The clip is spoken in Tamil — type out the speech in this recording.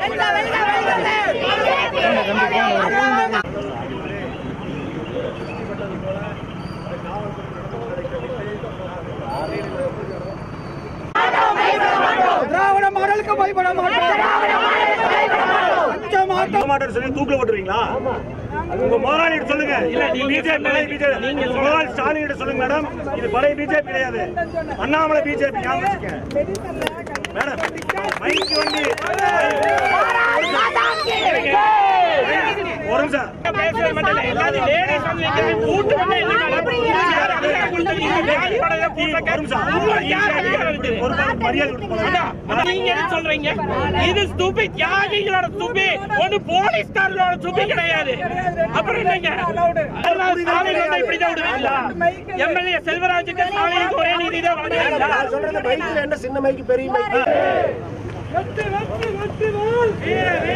திராவிட மாடலுக்கு பயப்பட மாட்டோம் அஞ்ச மாட்டோம் மாட்டேன்னு சொல்லி தூக்கில போட்டுருவீங்களா உங்க முதலாளி சொல்லுங்க இல்ல பிஜேபி பழைய பிஜேபி நீங்க முதலாளி ஸ்டாலின் கிட்ட சொல்லுங்க மேடம் இது பழைய பிஜேபி கிடையாது அண்ணாமலை பிஜேபி ஞாபகம் வச்சுக்க மேடம் மைக்கு வந்து ஒரு நிமிஷம் பேசவே மாட்டேன் எல்லாத்தையும் லேடிஸ் வந்து வைக்கிறது கூட்டு வந்து என்ன ஒரு நிமிஷம். ஒரு நிமிஷம். மரியாதை கொடுத்து போலாம். நீங்க என்ன சொல்றீங்க இது ஸ்தூபி தியாகிகளோட ஸ்தூபி ஒண்ணு போலீஸ்காரர்களோட ஸ்தூபி கிடையாது அப்புறம் என்னங்க அதெல்லாம் ஸ்டாலின் வந்து இப்படிதான் விடுவீங்களா எம்எல்ஏ செல்வராஜுக்கு ஸ்டாலினுக்கு ஒரே நீதி தான் விடுவீங்களா நான் சொல்றது மைக்ல என்ன சின்ன மைக்கு பெரிய மைக்கு வெற்றி வெற்றி வெற்றி